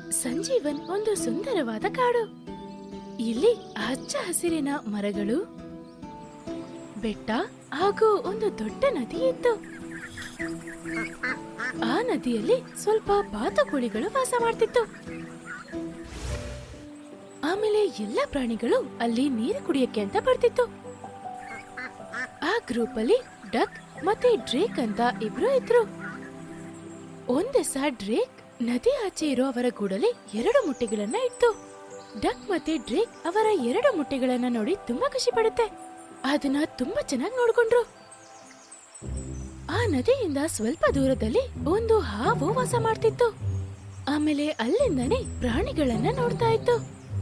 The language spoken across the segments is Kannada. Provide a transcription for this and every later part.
ಸಂಜೀವನ್ ಒಂದು ಸುಂದರವಾದ ಕಾಡು ಇಲ್ಲಿ ಹಚ್ಚ ಹಸಿರಿನ ಮರಗಳು ಬೆಟ್ಟ ಹಾಗೂ ಒಂದು ದೊಡ್ಡ ನದಿ ಇತ್ತು ಆ ನದಿಯಲ್ಲಿ ಸ್ವಲ್ಪ ಬಾತುಕೋಳಿಗಳು ವಾಸ ಮಾಡ್ತಿತ್ತು ಆಮೇಲೆ ಎಲ್ಲ ಪ್ರಾಣಿಗಳು ಅಲ್ಲಿ ನೀರು ಕುಡಿಯಕ್ಕೆ ಅಂತ ಬರ್ತಿತ್ತು ಆ ಗ್ರೂಪ್ ಅಲ್ಲಿ ಡಕ್ ಮತ್ತೆ ಡ್ರೇಕ್ ಅಂತ ಇಬ್ರು ಇದ್ರು ಒಂದಿವಸ ಡ್ರೇಕ್ ನದಿ ಆಚೆ ಇರೋ ಅವರ ಗೂಡಲ್ಲಿ ಎರಡು ಮೊಟ್ಟೆಗಳನ್ನ ಇತ್ತು ಡಕ್ ಮತ್ತೆ ಡ್ರೇಕ್ ಅವರ ಎರಡು ಮೊಟ್ಟೆಗಳನ್ನ ನೋಡಿ ತುಂಬಾ ಖುಷಿ ಪಡುತ್ತೆ ಅದನ್ನ ತುಂಬಾ ಚೆನ್ನಾಗಿ ನೋಡ್ಕೊಂಡ್ರು ಆ ನದಿಯಿಂದ ಸ್ವಲ್ಪ ದೂರದಲ್ಲಿ ಒಂದು ಹಾವು ವಾಸ ಮಾಡ್ತಿತ್ತು ಆಮೇಲೆ ಅಲ್ಲಿಂದಾನೆ ಪ್ರಾಣಿಗಳನ್ನ ನೋಡ್ತಾ ಇತ್ತು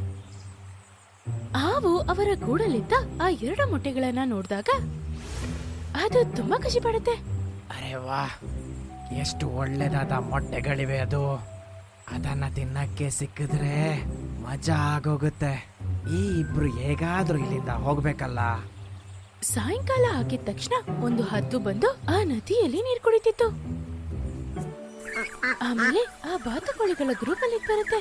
ಹಾವು ಅವರ ಗೂಡಲ್ಲಿದ್ದ ಆ ಎರಡು ಮೊಟ್ಟೆಗಳನ್ನ ನೋಡಿದಾಗ ಅದು ತುಂಬಾ ಖುಷಿ ಪಡುತ್ತೆ ಅರೆ ವಾ ಎಷ್ಟು ಒಳ್ಳೆದಾದ ಮೊಟ್ಟೆಗಳಿವೆ ಅದು ಅದನ್ನ ತಿನ್ನಕ್ಕೆ ಸಿಕ್ಕಿದ್ರೆ ಮಜಾ ಆಗೋಗುತ್ತೆ ಈ ಇಬ್ರು ಹೇಗಾದ್ರೂ ಇಲ್ಲಿಂದ ಹೋಗ್ಬೇಕಲ್ಲ ಸಾಯಂಕಾಲ ಆಗಿದ ತಕ್ಷಣ ಒಂದು ಹದ್ದು ಬಂದು ಆ ನದಿಯಲ್ಲಿ ನೀರ್ ಕುಡಿತಿತ್ತು ಆಮೇಲೆ ಆ ಬಾತುಕೋಳಿಗಳ ಗ್ರೂಪ್ ಅಲ್ಲಿ ಬರುತ್ತೆ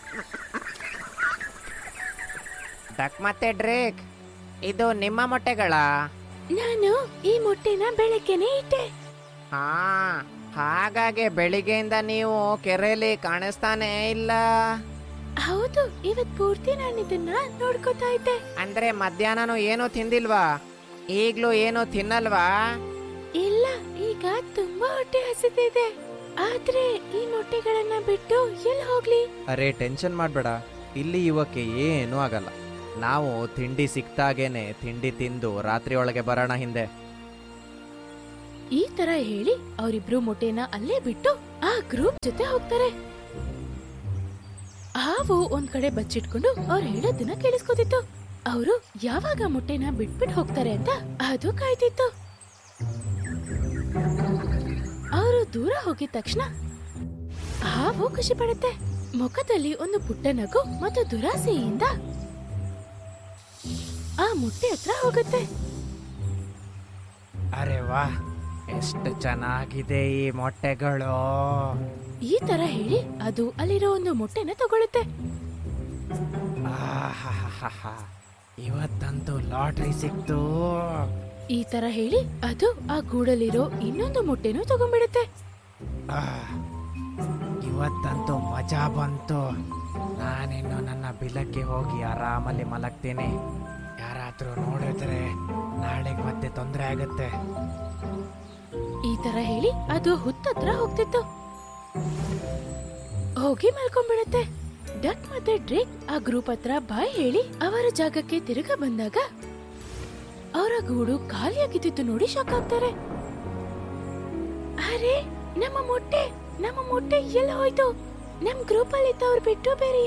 ಡಕ್ ಮತ್ತೆ ಡ್ರೇಕ್ ಇದು ನಿಮ್ಮ ಮೊಟ್ಟೆಗಳ ನಾನು ಈ ಮೊಟ್ಟೆನ ಬೆಳಗ್ಗೆನೆ ಇಟ್ಟೆ ಹಾ ಹಾಗಾಗಿ ಬೆಳಿಗ್ಗೆಯಿಂದ ನೀವು ಕೆರೆಯಲ್ಲಿ ಕಾಣಿಸ್ತಾನೇ ಇಲ್ಲ ಹೌದು ಇವತ್ ಪೂರ್ತಿ ನಾನು ಇದನ್ನ ನೋಡ್ಕೋತಾ ಇದ್ದೆ ಅಂದ್ರೆ ಮಧ್ಯಾಹ್ನನೂ ಏನು ತಿಂದಿಲ್ವಾ ಈಗ್ಲೂ ಏನು ತಿನ್ನಲ್ವಾ ಇಲ್ಲ ಈಗ ತುಂಬಾ ಹೊಟ್ಟೆ ಹಸಿತಿದೆ ಆದ್ರೆ ಈ ಮೊಟ್ಟೆಗಳನ್ನ ಬಿಟ್ಟು ಎಲ್ಲಿ ಹೋಗ್ಲಿ ಅರೆ ಟೆನ್ಷನ್ ಮಾಡಬೇಡ ಇಲ್ಲಿ ಇವಕ್ಕೆ ಏನೂ ಆಗಲ್ಲ ನಾವು ತಿಂಡಿ ಸಿಕ್ತಾಗೇನೆ ತಿಂಡಿ ತಿಂದು ರಾತ್ರಿ ಒಳಗೆ ಬರೋಣ ಹಿಂದೆ ಈ ತರ ಹೇಳಿ ಅವರಿಬ್ರು ಮೊಟ್ಟೆನ ಅಲ್ಲೇ ಬಿಟ್ಟು ಆ ಗ್ರೂಪ್ ಜೊತೆ ಹೋಗ್ತಾರೆ ಹಾವು ಒಂದ್ ಕಡೆ ಬಚ್ಚಿಟ್ಕೊಂಡು ಅವ್ರು ಹೇಳೋದನ್ನ ಕೇಳಿಸ್ಕೊತಿತ್ತು ಅವರು ಯಾವಾಗ ಮೊಟ್ಟೆನ ಬಿಟ್ಬಿಟ್ ಹೋಗ್ತಾರೆ ಅಂತ ಅದು ಕಾಯ್ತಿತ್ತು ಅವರು ದೂರ ಹೋಗಿದ ತಕ್ಷಣ ಹಾವು ಖುಷಿ ಪಡುತ್ತೆ ಮುಖದಲ್ಲಿ ಒಂದು ಪುಟ್ಟ ನಗು ಮತ್ತು ದುರಾಸೆಯಿಂದ ಆ ಮೊಟ್ಟೆ ಹತ್ರ ಹೋಗುತ್ತೆ ಅರೆ ವಾ ಎಷ್ಟು ಚೆನ್ನಾಗಿದೆ ಈ ಮೊಟ್ಟೆಗಳು ಈ ತರ ಹೇಳಿ ಅದು ಅಲ್ಲಿರೋ ಒಂದು ಮೊಟ್ಟೆನ ತಗೊಳುತ್ತೆ ಆಹಾಹಾಹಾ. ಇವತ್ತಂತೂ ಲಾಟ್ರಿ ಸಿಕ್ತು ಈ ತರ ಹೇಳಿ ಅದು ಆ ಗೂಡಲ್ಲಿರೋ ಇನ್ನೊಂದು ಮೊಟ್ಟೆನೂ ತಗೊಂಡ್ಬಿಡುತ್ತೆ ಆಹ್, ಇವತ್ತಂತೂ ಮಜಾ ಬಂತು ನಾನಿನ್ನು ನನ್ನ ಬಿಲಕ್ಕೆ ಹೋಗಿ ಆರಾಮಲ್ಲಿ ಮಲಗ್ತೀನಿ ಯಾರಾದ್ರೂ ನೋಡಿದ್ರೆ ನಾಳೆಗೆ ಮತ್ತೆ ತೊಂದರೆ ಆಗುತ್ತೆ ಈ ತರ ಹೇಳಿ ಅದು ಹುತ್ತತ್ರ ಹೋಗ್ತಿತ್ತು ಹೋಗಿ ಮಲ್ಕೊಂಡ್ಬಿಡುತ್ತೆ ಡಕ್ ಮತ್ತೆ ಡ್ರೇಕ್ ಆ ಗ್ರೂಪ್ ಹತ್ರ ಬಾಯ್ ಹೇಳಿ ಅವರ ಜಾಗಕ್ಕೆ ತಿರುಗ ಬಂದಾಗ ಅವರ ಗೂಡು ಖಾಲಿಯಾಗಿದ್ದು ನೋಡಿ ಶಾಕ್ ಆಗ್ತಾರೆ ಅರೆ ನಮ್ಮ ಮೊಟ್ಟೆ ನಮ್ಮ ಮೊಟ್ಟೆ ಎಲ್ಲ ಹೋಯ್ತು ನಮ್ ಗ್ರೂಪ್ ಅಲ್ಲಿ ಇದ್ದವ್ರು ಬಿಟ್ಟು ಬೇರೆ